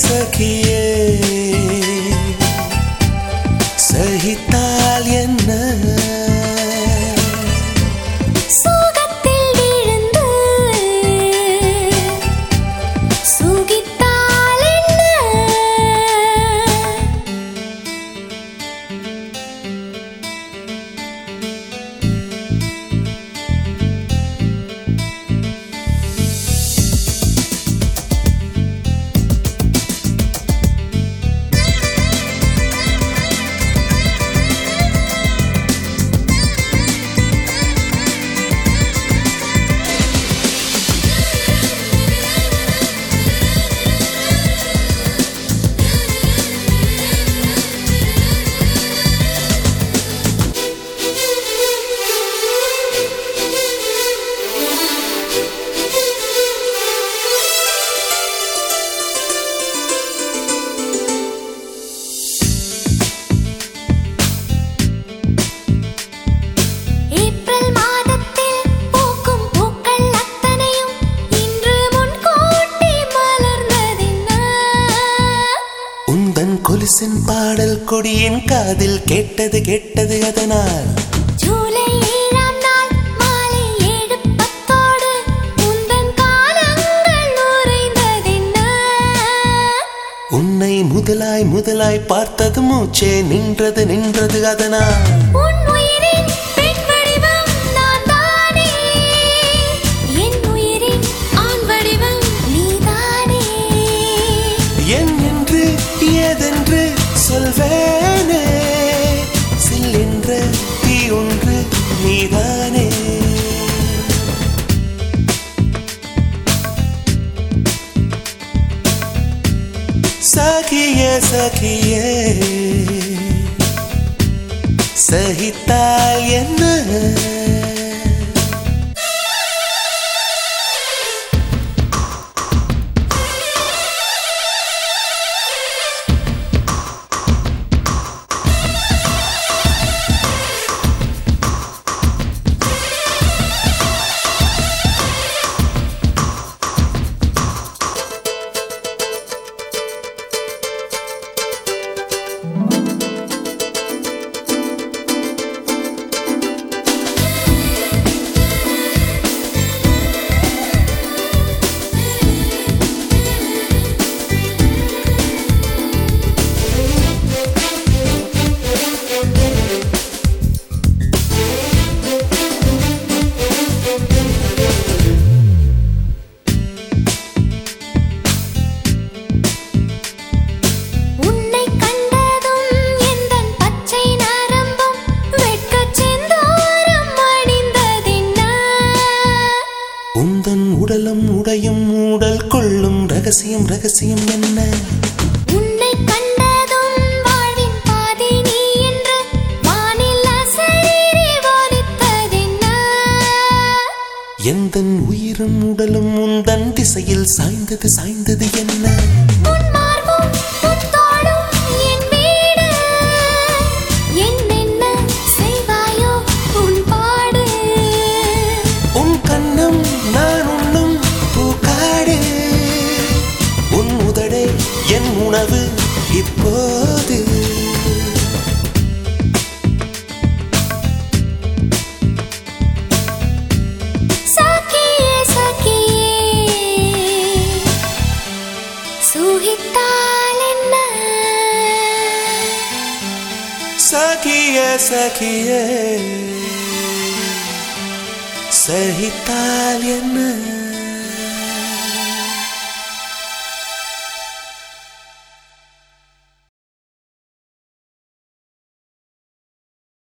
சகியே சகித்தால் என்ன சோகத்தில் விழுந்து சுகித்தால் என்ன ஏப்ரல் மாதத்தில் பூக்கும் பூக்கள் அத்தனையும் இன்று முன்கூட்டி மலர்ந்ததென்ன உந்தன் கொலுசின் பாடல் கொடியின் காதில் கேட்டது கேட்டது அதனால் ஜூலை ஏழாம் நாள் மாலை ஏழு பத்தோடு உந்தன் காலங்கள் உறைந்ததென்ன உன்னை முதலாய் முதலாய் பார்த்தது மூச்சே நின்றது நின்றது அதனால் உன் உயிரின் பெண் வடிவம் நான் தானே என் உயிரின் ஆண் வடிவம் நீதானே என் என்று ஏதென்று சொல்வேனே சில் என்ற தீ ஒன்று நீதானே சகிய சகியே சகித்தால் என்ன உன்னை கண்டதும் எந்தன் பச்சை நரம்பும் வெட்கச் செந்தூரம் அணிந்ததென்ன உந்தன் உடலும் உடையும் ஊடல் கொள்ளும் ரகசியம் ரகசியம் என்ன உன்னை கண்டதும் வாழ்வின் பாதி நீ என்று வானில் அசரீரி வானித்ததென்ன எந்தன் உயிரும் உடலும் உந்தன் திசையில் சாய்ந்தது சாய்ந்தது என்ன உன் மார்பும் உன் தோளும் என் வீடு என்னென்ன செய்வாயோ உன் பாடு உன் கண்ணம் நான் உண்ணும் பூக்காடு உன் உதடே என் உணவு இப்போது சகியே சகியே சுகித்தால் என்ன சகிய சகிய சகித்தால் என்ன